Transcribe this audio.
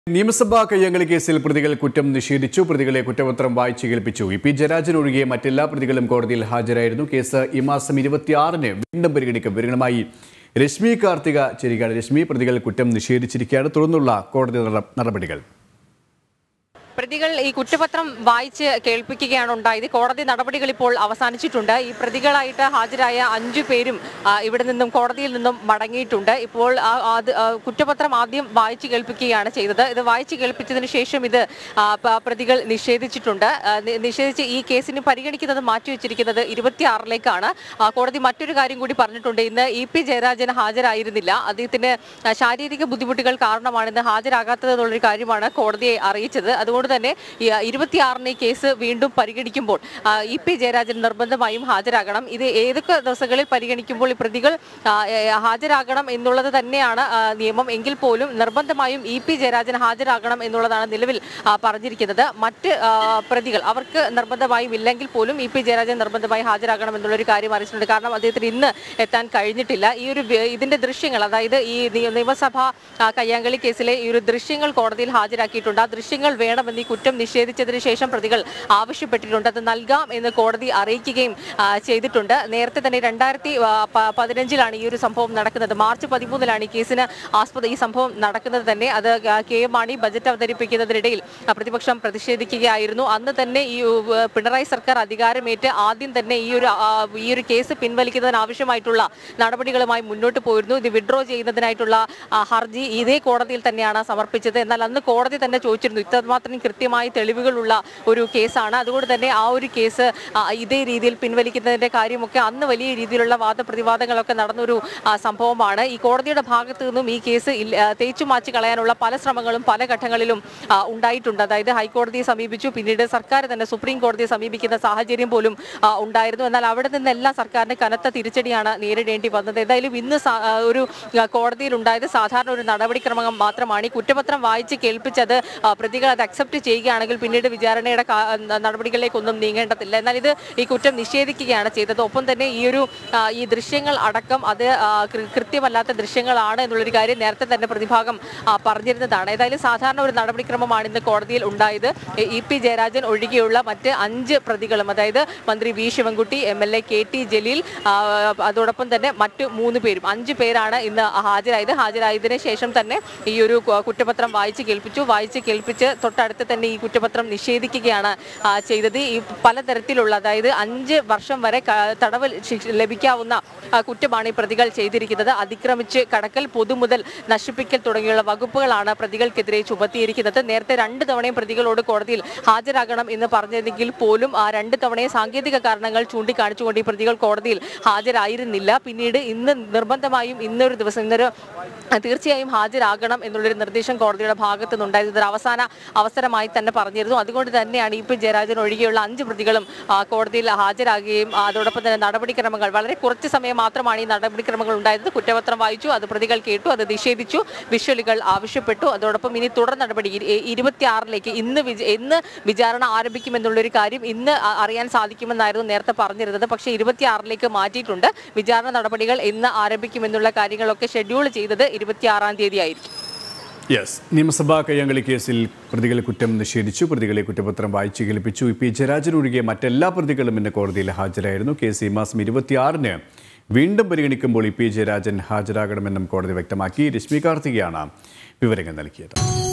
നിയമസഭാ കയ്യങ്ങളി കേസിൽ പ്രതികൾ കുറ്റം നിഷേധിച്ചു പ്രതികളെ കുറ്റപത്രം വായിച്ചു കേൾപ്പിച്ചു ഇ പി ജയരാജൻ ഒഴികെ മറ്റെല്ലാ പ്രതികളും കോടതിയിൽ ഹാജരായിരുന്നു കേസ് ഈ മാസം ഇരുപത്തിയാറിന് വീണ്ടും പരിഗണിക്കും വിവരങ്ങളുമായി രശ്മി കാർത്തിക ചേരുകയാണ് രശ്മി പ്രതികൾ കുറ്റം നിഷേധിച്ചിരിക്കുകയാണ് തുടർന്നുള്ള കോടതി നട- നടപടികൾ പ്രതികൾ ഈ കുറ്റപത്രം വായിച്ച് കേൾപ്പിക്കുകയാണ് ഉണ്ടായത് കോടതി നടപടികൾ ഇപ്പോൾ അവസാനിച്ചിട്ടുണ്ട് ഈ പ്രതികളായിട്ട് ഹാജരായ അഞ്ചു പേരും ആ, ഇവിടെ നിന്നും കോടതിയിൽ നിന്നും മടങ്ങിയിട്ടുണ്ട് ഇപ്പോൾ ആ, അത്, ആ, കുറ്റപത്രം ആദ്യം വായിച്ച് കേൾപ്പിക്കുകയാണ് ചെയ്തത് ഇത് വായിച്ച് കേൾപ്പിച്ചതിന് ശേഷം ഇത് ആ, പ- പ്രതികൾ നിഷേധിച്ചിട്ടുണ്ട് ആ, നി- നിഷേധിച്ച് ഈ കേസിന് പരിഗണിക്കുന്നത് മാറ്റിവെച്ചിരിക്കുന്നത് ഇരുപത്തിയാറിലേക്കാണ് ആ, കോടതി മറ്റൊരു കാര്യം കൂടി പറഞ്ഞിട്ടുണ്ട് ഇന്ന് ഇ പി ജയരാജൻ ഹാജരായിരുന്നില്ല അദ്ദേഹത്തിന് ആ, ശാരീരിക ബുദ്ധിമുട്ടുകൾ കാരണമാണ് ഇന്ന് ഹാജരാകാത്തത് എന്നുള്ളൊരു കാര്യമാണ് കോടതിയെ അറിയിച്ചത് അതുകൊണ്ട് തന്നെ ഈ, ആ, ഇരുപത്തിയാറിന് ഈ കേസ് വീണ്ടും പരിഗണിക്കുമ്പോൾ ആ, ഇ പി ജയരാജൻ നിർബന്ധമായും ഹാജരാകണം ഇത് ഏതൊക്കെ ദിവസങ്ങളിൽ പരിഗണിക്കുമ്പോൾ ഈ പ്രതികൾ ആ, ഏ, ഹാജരാകണം എന്നുള്ളത് തന്നെയാണ് ആ, നിയമം എങ്കിൽ പോലും നിർബന്ധമായും ഇ പി ജയരാജൻ ഹാജരാകണം എന്നുള്ളതാണ് നിലവിൽ ആ, പറഞ്ഞിരിക്കുന്നത് മറ്റ് ആ, പ്രതികൾ അവർക്ക് നിർബന്ധമായും ഇല്ലെങ്കിൽ പോലും ഇ പി ജയരാജൻ നിർബന്ധമായി ഹാജരാകണം എന്നുള്ളൊരു കാര്യം അറിയിച്ചിട്ടുണ്ട് കാരണം അദ്ദേഹത്തിന് ഇന്ന് എത്താൻ കഴിഞ്ഞിട്ടില്ല ഈ ഒരു വി- ഇതിന്റെ ദൃശ്യങ്ങൾ അതായത് ഈ നി- നിയമസഭാ ആ, കയ്യാങ്കളി കേസിലെ ഈ ഒരു ദൃശ്യങ്ങൾ കോടതിയിൽ ഹാജരാക്കിയിട്ടുണ്ട് ആ ദൃശ്യങ്ങൾ വേണമെന്ന് ഈ കുറ്റം നിഷേധിച്ചതിന് ശേഷം പ്രതികൾ ആവശ്യപ്പെട്ടിട്ടുണ്ട് അത് നൽകാം എന്ന് കോടതി അറിയിക്കുകയും ആ, ചെയ്തിട്ടുണ്ട് നേരത്തെ തന്നെ രണ്ടായിരത്തി പതിനഞ്ചിലാണ് ഈ ഒരു സംഭവം നടക്കുന്നത് മാർച്ച് പതിമൂന്നിലാണ് ഈ കേസിന് ആസ്പദ ഈ സംഭവം നടക്കുന്നത് തന്നെ അത് ആ, കെ എം മാണി ബജറ്റ് അവതരിപ്പിക്കുന്നതിനിടയിൽ ആ, പ്രതിപക്ഷം പ്രതിഷേധിക്കുകയായിരുന്നു അന്ന് തന്നെ ഈ ഉ, പിണറായി സർക്കാർ അധികാരമേറ്റ് ആദ്യം തന്നെ ഈ ഒരു ആ, ഈ ഒരു കേസ് പിൻവലിക്കുന്നതിന് ആവശ്യമായിട്ടുള്ള നടപടികളുമായി മുന്നോട്ട് പോയിരുന്നു ഇത് വിഡ്രോ ചെയ്യുന്നതിനായിട്ടുള്ള ആ, ഹർജി ഇതേ കോടതിയിൽ തന്നെയാണ് സമർപ്പിച്ചത് എന്നാൽ അന്ന് കോടതി തന്നെ ചോദിച്ചിരുന്നു ഇത്രമാത്രം കൃത്യമായി തെളിവുകളുള്ള ഒരു കേസാണ് അതുകൊണ്ട് തന്നെ ആ ഒരു കേസ് ആ, ഇതേ രീതിയിൽ പിൻവലിക്കുന്നതിന്റെ കാര്യമൊക്കെ അന്ന് വലിയ രീതിയിലുള്ള വാദപ്രതിവാദങ്ങളൊക്കെ നടന്നൊരു ആ, സംഭവമാണ് ഈ കോടതിയുടെ ഭാഗത്തു നിന്നും ഈ കേസ് ഇല്ല- ആ, തേച്ചു മാച്ച് കളയാനുള്ള പല ശ്രമങ്ങളും പല ഘട്ടങ്ങളിലും ആ, ഉണ്ടായിട്ടുണ്ട് അതായത് ഹൈക്കോടതിയെ സമീപിച്ചു പിന്നീട് സർക്കാർ തന്നെ സുപ്രീം കോടതിയെ സമീപിക്കുന്ന സാഹചര്യം പോലും ആ, ഉണ്ടായിരുന്നു എന്നാൽ അവിടെ നിന്നെല്ലാം സർക്കാരിന് കനത്ത തിരിച്ചടിയാണ് നേരിടേണ്ടി വന്നത് എന്തായാലും ഇന്ന് സാ- ആ, ഒരു ആ, കോടതിയിൽ ഉണ്ടായത് സാധാരണ ഒരു നടപടിക്രമം മാത്രമാണ് ഈ കുറ്റപത്രം വായിച്ച് കേൾപ്പിച്ചത് ആ, പ്രതികൾ അത് അക്സെപ്റ്റ് ചെയ്യുകയാണെങ്കിൽ പിന്നീട് വിചാരണയുടെ കാ- ന- നടപടികളിലേക്കൊന്നും നീങ്ങേണ്ടതില്ല എന്നാൽ ഇത് ഈ കുറ്റം നിഷേധിക്കുകയാണ് ചെയ്തത് ഒപ്പം തന്നെ ഈ ഒരു ആ, ഈ ദൃശ്യങ്ങൾ അടക്കം അത് ആ, കൃ- കൃത്യമല്ലാത്ത ദൃശ്യങ്ങളാണ് എന്നുള്ളൊരു കാര്യം നേരത്തെ തന്നെ പ്രതിഭാഗം ആ, പറഞ്ഞിരുന്നതാണ് ഏതായാലും സാധാരണ ഒരു നടപടിക്രമമാണ് ഇന്ന് കോടതിയിൽ ഉണ്ടായത് എ- ഇ പി ജയരാജൻ ഒഴികെയുള്ള മറ്റ് അഞ്ച് പ്രതികളും അതായത് മന്ത്രി V Sivankutty M L A K T Jaleel ആ, അതോടൊപ്പം തന്നെ മറ്റ് മൂന്ന് പേരും അഞ്ച് പേരാണ് ഇന്ന് ഹാജരായത് ഹാജരായതിനു ശേഷം തന്നെ ഈ ഒരു കു- കുറ്റപത്രം വായിച്ച് കേൾപ്പിച്ചു വായിച്ച് കേൾപ്പിച്ച് തൊട്ടടുത്ത് തന്നെ ഈ കുറ്റപത്രം നിഷേധിക്കുകയാണ് ആ, ചെയ്തത് ഈ പലതരത്തിലുള്ള അതായത് അഞ്ച് വർഷം വരെ ക- തടവ് ശിക്ഷ ലഭിക്കാവുന്ന ആ, കുറ്റമാണ് ഈ പ്രതികൾ ചെയ്തിരിക്കുന്നത് അതിക്രമിച്ച് കടക്കൽ പൊതുമുതൽ നശിപ്പിക്കൽ തുടങ്ങിയുള്ള വകുപ്പുകളാണ് പ്രതികൾക്കെതിരെ ചുമത്തിയിരിക്കുന്നത് നേരത്തെ രണ്ട് തവണയും പ്രതികളോട് കോടതിയിൽ ഹാജരാകണം എന്ന് പറഞ്ഞിരുന്നെങ്കിൽ പോലും ആ രണ്ട് തവണയും സാങ്കേതിക കാരണങ്ങൾ ചൂണ്ടിക്കാണിച്ചുകൊണ്ട് ഈ പ്രതികൾ കോടതിയിൽ ഹാജരായിരുന്നില്ല പിന്നീട് ഇന്ന് നിർബന്ധമായും ഇന്നൊരു ദിവസം ഇന്നൊരു ആ, തീർച്ചയായും ഹാജരാകണം എന്നുള്ളൊരു നിർദ്ദേശം കോടതിയുടെ ഭാഗത്തു നിന്നുണ്ടായിരുന്നു ഇതൊരു അവസാന അവസരമായി തന്നെ പറഞ്ഞിരുന്നു അതുകൊണ്ട് തന്നെയാണ് ഇ പി ജയരാജൻ ഒഴികെയുള്ള അഞ്ച് പ്രതികളും ആ, കോടതിയിൽ ഹാജരാകുകയും ആ, അതോടൊപ്പം തന്നെ നടപടിക്രമങ്ങൾ വളരെ കുറച്ച് സമയം മാത്രമാണ് ഈ നടപടിക്രമങ്ങൾ ഉണ്ടായത് കുറ്റപത്രം വായിച്ചു അത് പ്രതികൾ കേട്ടു അത് നിഷേധിച്ചു വിഷ്വലുകൾ ആവശ്യപ്പെട്ടു അതോടൊപ്പം ഇനി തുടർ നടപടി ഇ- ഇരുപത്തിയാറിലേക്ക് ഇന്ന് വിച- ഇന്ന് വിചാരണ ആരംഭിക്കുമെന്നുള്ളൊരു കാര്യം ഇന്ന് അ- അറിയാൻ സാധിക്കുമെന്നായിരുന്നു നേരത്തെ പറഞ്ഞിരുന്നത് പക്ഷേ ഇരുപത്തിയാറിലേക്ക് മാറ്റിയിട്ടുണ്ട് വിചാരണ നടപടികൾ ഇന്ന് ആരംഭിക്കുമെന്നുള്ള കാര്യങ്ങളൊക്കെ ഷെഡ്യൂൾ ചെയ്തത് ഇരുപത്തിയാറാം തീയതി ആയിരിക്കും യെസ് നിയമസഭാ കയ്യാങ്കളി കേസിൽ പ്രതികളെ കുറ്റം നിഷേധിച്ചു പ്രതികളെ കുറ്റപത്രം വായിച്ചു കേൾപ്പിച്ചു ഇ പി ജയരാജൻ ഒഴികെ മറ്റെല്ലാ പ്രതികളും ഇന്ന് കോടതിയിൽ ഹാജരായിരുന്നു കേസ് ഈ മാസം ഇരുപത്തിയാറിന് വീണ്ടും പരിഗണിക്കുമ്പോൾ ഇ പി ജയരാജൻ ഹാജരാകണമെന്നും കോടതി വ്യക്തമാക്കി രശ്മി കാർത്തികയാണ് വിവരങ്ങൾ നൽകിയത്